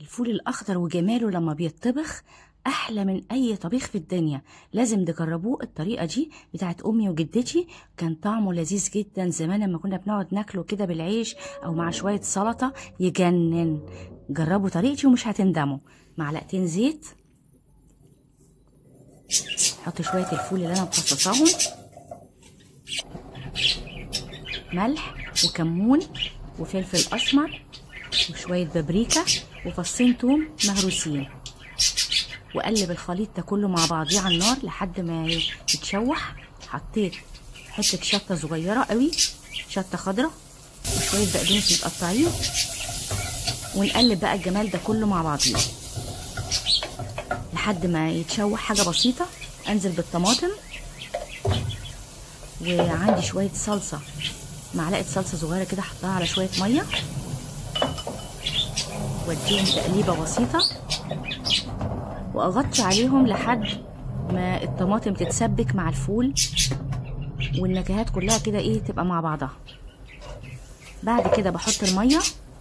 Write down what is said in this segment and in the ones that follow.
الفول الأخضر وجماله لما بيتطبخ أحلى من أي طبيخ في الدنيا لازم تجربوه الطريقة دي بتاعت أمي وجدتي كان طعمه لذيذ جدا زمان لما كنا بنقعد ناكله كده بالعيش أو مع شوية سلطة يجنن جربوا طريقتي ومش هتندموا معلقتين زيت حط شوية الفول اللي أنا مفصصاهم ملح وكمون وفلفل أسمر وشوية بابريكا وفصين توم مهروسين وقلب الخليط ده كله مع بعضيه على النار لحد ما يتشوح حطيت حته شطه صغيره قوي شطه خضراء وشويه بقدونس متقطعين ونقلب بقى الجمال ده كله مع بعضيه لحد ما يتشوح حاجه بسيطه انزل بالطماطم وعندي شويه صلصه معلقه صلصه صغيره كده احطها على شويه ميه واديهم تقليبه بسيطه واغطي عليهم لحد ما الطماطم تتسبك مع الفول والنكهات كلها كده ايه تبقى مع بعضها بعد كده بحط الميه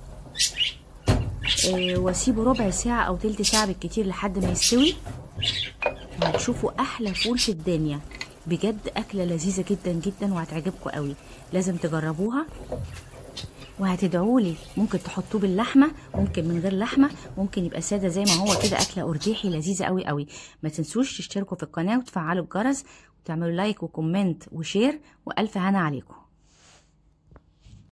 إيه واسيبه ربع ساعه او تلت ساعه بالكتير لحد ما يستوي وهتشوفوا احلى فول في الدنيا بجد اكله لذيذه جدا جدا وهتعجبكم قوي لازم تجربوها وهتدعولي ممكن تحطوه باللحمه ممكن من غير لحمه ممكن يبقى ساده زي ما هو كده اكله ارديحي لذيذه قوي قوي ما تنسوش تشتركوا في القناه وتفعلوا الجرس وتعملوا لايك وكومنت وشير والف هنا عليكم